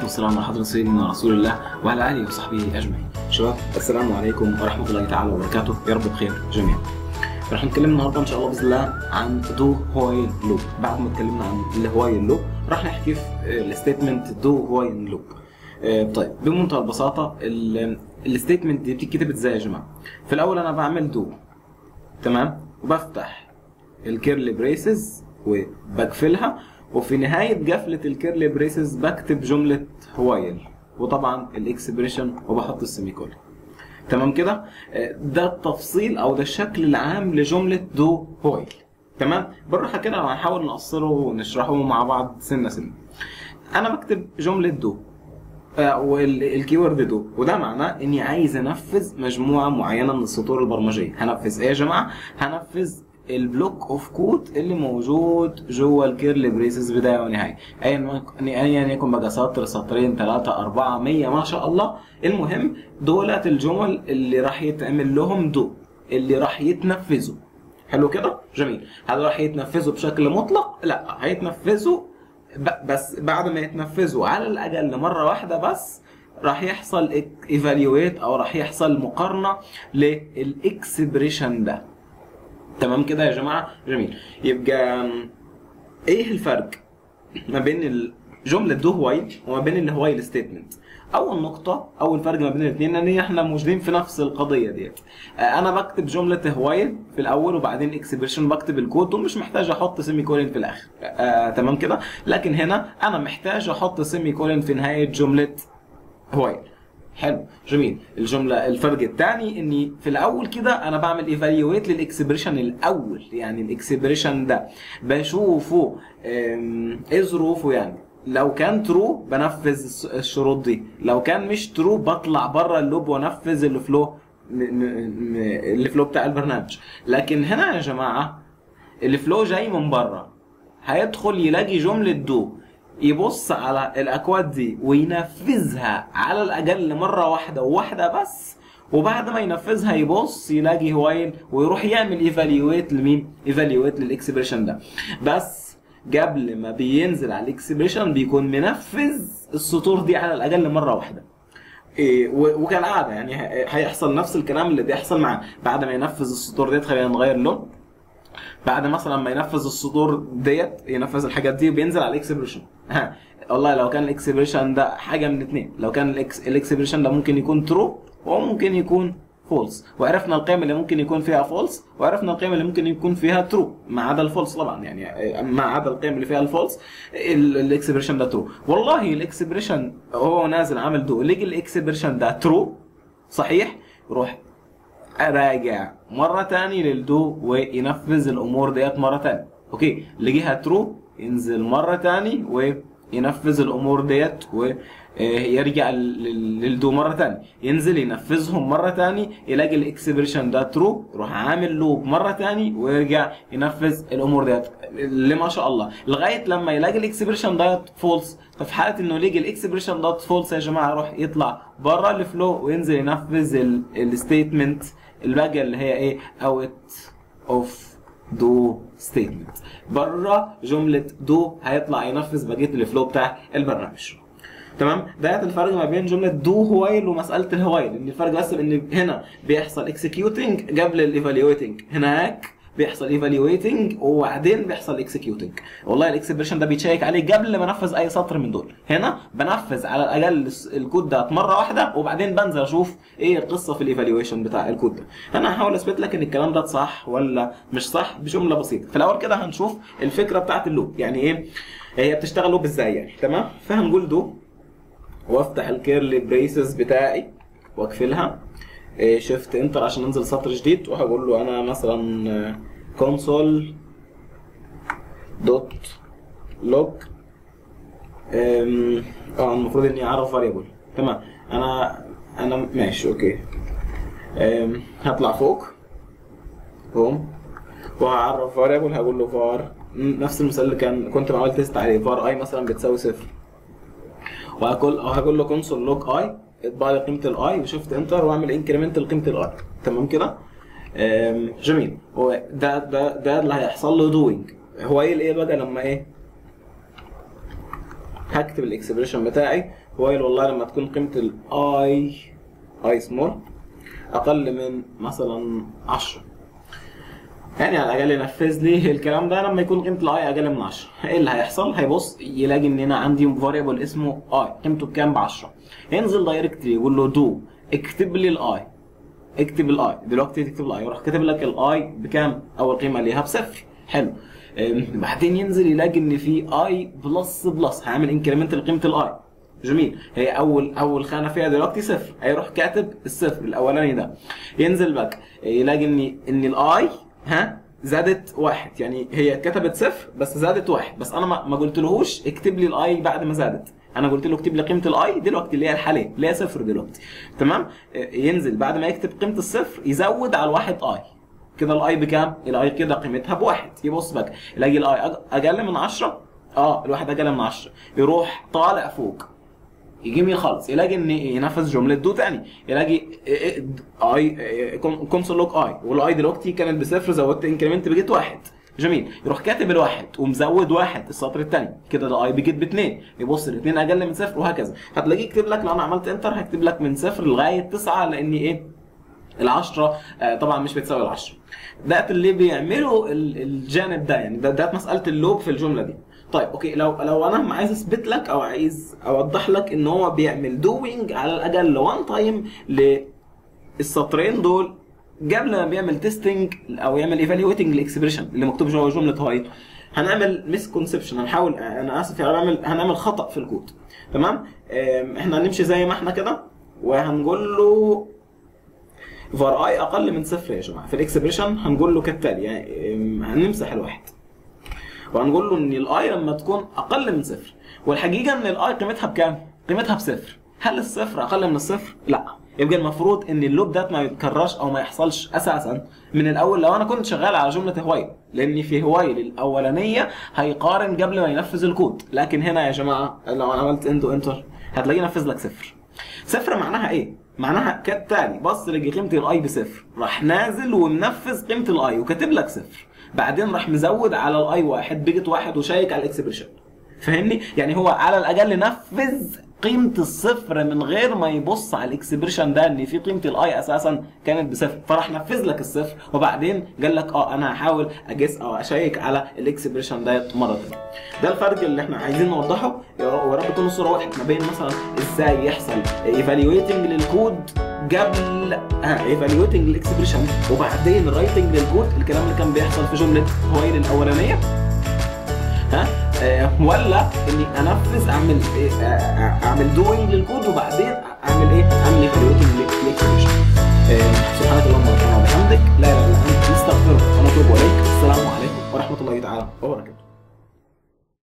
والسلام على حضرة سيدنا رسول الله وعلى آله وصحبه أجمعين. شباب السلام عليكم ورحمة الله تعالى وبركاته، يا رب بخير جميعا. رح نتكلم النهارده ان شاء الله باذن الله عن دو هوايل لوب، بعد ما اتكلمنا عن الهوايل لوب راح نحكي في الستيتمنت دو هوايل لوب. طيب بمنتهى البساطة الستيتمنت دي بتتكتب ازاي يا جماعة؟ في الأول أنا بعمل دو تمام؟ وبفتح الكيرلي بريسز وبقفلها وفي نهاية قفلة الكيرلي بريسز بكتب جملة هوايل وطبعا الاكسبريشن وبحط السيميكولن تمام كده ده التفصيل او ده الشكل العام لجملة دو هوايل تمام بالراحة كده هنحاول نقصره ونشرحه مع بعض سنة سنة انا بكتب جملة دو والكيورد دو وده معناه اني عايز انفذ مجموعه معينه من السطور البرمجيه هنفذ ايه يا جماعه هنفذ البلوك اوف كود اللي موجود جوه الكيرلي بريسز بدايه ونهايه ايا ايا يكن بقى سطر سطرين ثلاثه اربعه 100 ما شاء الله المهم دولت الجمل اللي راح يتعمل لهم دو اللي راح يتنفذوا حلو كده جميل هل راح يتنفذوا بشكل مطلق لا هيتنفذوا بس بعد ما يتنفذوا على الاقل مره واحده بس راح يحصل ايفالويت او راح يحصل مقارنه للاكسبريشن ده تمام كده يا جماعه جميل يبقى ايه الفرق ما بين جمله دو هوايل وما بين الهوايل ستيتمنت اول نقطه اول فرق ما بين الاثنين ان احنا موجودين في نفس القضيه ديت انا بكتب جمله هوايل في الاول وبعدين اكسبريشن بكتب الكود ومش محتاج احط سيمي كولين في الاخر آه تمام كده لكن هنا انا محتاج احط سيمي كولين في نهايه جمله هوايل حلو جميل الجمله الفرق الثاني اني في الاول كده انا بعمل ايفالويت للاكسبريشن الاول يعني الاكسبريشن ده بشوفه ايه ظروفه يعني لو كان ترو بنفذ الشروط دي لو كان مش ترو بطلع بره اللوب وانفذ الفلو الفلو بتاع البرنامج لكن هنا يا جماعه الفلو جاي من بره هيدخل يلاقي جمله دو يبص على الاكواد دي وينفذها على الاقل مره واحده وواحده بس وبعد ما ينفذها يبص يلاقي هوايل ويروح يعمل ايفالويت لمين؟ ايفالويت للاكسبريشن ده بس قبل ما بينزل على الاكسبريشن بيكون منفذ السطور دي على الاقل مره واحده إيه وكالعاده يعني هيحصل نفس الكلام اللي بيحصل معاه بعد ما ينفذ السطور ديت خلينا نغير لون بعد مثلا ما ينفذ السطور ديت ينفذ الحاجات دي بينزل على الاكسبريشن والله لو كان الاكسبريشن ده حاجه من اثنين لو كان الاكسبريشن ده ممكن يكون ترو وممكن يكون فولس وعرفنا القيم اللي ممكن يكون فيها فولس وعرفنا القيم اللي ممكن يكون فيها ترو ما عدا الفولس طبعا يعني ما عدا القيم اللي فيها الفولس الاكسبريشن ده ترو والله الاكسبريشن هو نازل عامل دو لقي الاكسبريشن ده ترو صحيح روح اراجع مره تاني للدو وينفذ الامور ديت مره تاني اوكي لقيها ترو ينزل مره تاني وينفذ الامور ديت ويرجع للدو مره تاني ينزل ينفذهم مره تاني يلاقي الاكسبريشن ده ترو يروح عامل لوب مره تاني ويرجع ينفذ الامور ديت اللي ما شاء الله لغايه لما يلاقي الاكسبريشن ده فولس ففي حاله انه يلاقي الاكسبريشن ده فولس يا جماعه يروح يطلع بره الفلو وينزل ينفذ الستيتمنت الباقيه اللي هي ايه اوت اوف دو ستيتمنت بره جمله دو هيطلع ينفذ بقيه الفلو بتاع البرنامج تمام ده الفرق ما بين جمله دو هوايل ومساله الهوايل ان الفرق بس ان هنا بيحصل اكسكيوتنج قبل الايفالويتنج هناك بيحصل ايفالويتنج وبعدين بيحصل اكسكيوتنج والله الاكسبريشن ده بيتشيك عليه قبل ما انفذ اي سطر من دول هنا بنفذ على الاقل الكود ده مره واحده وبعدين بنزل اشوف ايه القصه في الايفالويشن بتاع الكود ده انا هحاول اثبت لك ان الكلام ده صح ولا مش صح بجمله بسيطه في الاول كده هنشوف الفكره بتاعت اللوب يعني ايه هي بتشتغل لوب ازاي يعني تمام فهنقول دو وافتح الكيرلي بريسز بتاعي واقفلها شيفت انتر عشان انزل سطر جديد وهقول له انا مثلا كونسول دوت لوج اه المفروض اني اعرف فاريبل تمام انا انا ماشي اوكي هطلع فوق هوم وهعرف فاريبل هقول له فار نفس المثال اللي كان كنت بعمل تيست عليه فار اي مثلا بتساوي صفر وهقول هقول له كونسول لوج اي اطبع لي قيمه الاي وشفت انتر واعمل انكريمنت لقيمه الاي تمام كده جميل هو ده ده ده اللي هيحصل له دوينج هو ايه الايه بقى لما ايه هكتب الاكسبريشن بتاعي وايل والله لما تكون قيمه الاي اي سمول اقل من مثلا 10 يعني على الاقل ينفذ لي الكلام ده لما يكون قيمه الاي اقل من 10 ايه اللي هيحصل هيبص يلاقي ان انا عندي فاريبل اسمه اي قيمته بكام ب 10 ينزل دايركتلي يقول له دو اكتب لي الاي اكتب الاي دلوقتي تكتب الاي يروح كاتب لك الاي بكام اول قيمه ليها بصفر حلو أم، بعدين ينزل يلاقي ان في اي بلس بلس هيعمل انكريمنت لقيمه الاي جميل هي اول اول خانه فيها دلوقتي صفر هيروح كاتب الصفر الاولاني ده ينزل باك يلاقي ان ان الاي ها زادت واحد يعني هي كتبت صفر بس زادت واحد بس انا ما ما قلتلهوش اكتب لي الاي بعد ما زادت انا قلت له اكتب لي قيمه الاي دلوقتي اللي هي الحاليه اللي هي صفر دلوقتي تمام ينزل بعد ما يكتب قيمه الصفر يزود على الواحد اي كده الاي بكام؟ الاي كده قيمتها بواحد يبص بقى يلاقي الاي أج- اقل من 10 اه الواحد اقل من 10 يروح طالع فوق يجي يمين خالص يلاقي ان ينفذ جمله دو تاني يلاقي اي كونسول لوج اي والاي دلوقتي كانت بصفر زودت انكريمنت بقيت واحد جميل يروح كاتب الواحد ومزود واحد السطر الثاني كده الاي بيجيت باثنين يبص الاثنين اقل من صفر وهكذا هتلاقيه يكتب لك لو انا عملت انتر هيكتب لك من صفر لغايه تسعه لان ايه العشرة آه، طبعا مش بتساوي العشرة ده اللي بيعمله ال- الجانب ده يعني ده, ده مسألة اللوب في الجملة دي طيب اوكي لو لو انا عايز اثبت لك او عايز اوضح لك ان هو بيعمل دوينج على الاقل وان تايم للسطرين دول قبل ما بيعمل تيستنج او يعمل ايفالويتنج الاكسبريشن اللي مكتوب جوه جمله هاي هنعمل ميس كونسبشن هنحاول انا اسف يعني هنعمل هنعمل خطا في الكود تمام آم، احنا هنمشي زي ما احنا كده وهنقول له فار اي اقل من صفر يا جماعه في الاكسبريشن هنقول له كالتالي يعني ام، هنمسح الواحد وهنقول له ان الاي لما تكون اقل من صفر والحقيقه ان الاي قيمتها بكام؟ قيمتها بصفر هل الصفر اقل من الصفر؟ لا يبقى المفروض ان اللوب ده ما يتكررش او ما يحصلش اساسا من الاول لو انا كنت شغال على جمله هوايل لان في هوايل الاولانيه هيقارن قبل ما ينفذ الكود لكن هنا يا جماعه لو انا عملت اندو انتر هتلاقيه نفذ لك صفر صفر معناها ايه؟ معناها كالتالي بص لقي قيمه الاي بصفر راح نازل ومنفذ قيمه الاي وكاتب لك صفر بعدين راح مزود على الاي واحد بقت واحد وشايك على الاكسبريشن فاهمني؟ يعني هو على الاقل نفذ قيمه الصفر من غير ما يبص على الاكسبريشن ده ان في قيمه الاي اساسا كانت بصفر فراح نفذ لك الصفر وبعدين قال لك اه انا هحاول اجس او اشيك على الاكسبريشن ده مره ثانيه ده الفرق اللي احنا عايزين نوضحه يا رب- ويا رب تكون الصوره وضحت ما بين مثلا ازاي يحصل ايفالويتنج للكود قبل اه ايفالويتنج للاكسبريشن وبعدين رايتنج للكود الكلام اللي كان بيحصل في جمله هوايل الاولانيه ها آه، ولا اني انفذ اعمل إيه آه، اعمل دوينج للكود وبعدين اعمل ايه اعمل ايفالويتنج للاكسبريشن سبحانك اللهم ربنا وبحمدك لا اله الا انت نستغفرك ونتوب اليك السلام عليكم ورحمه الله تعالى وبركاته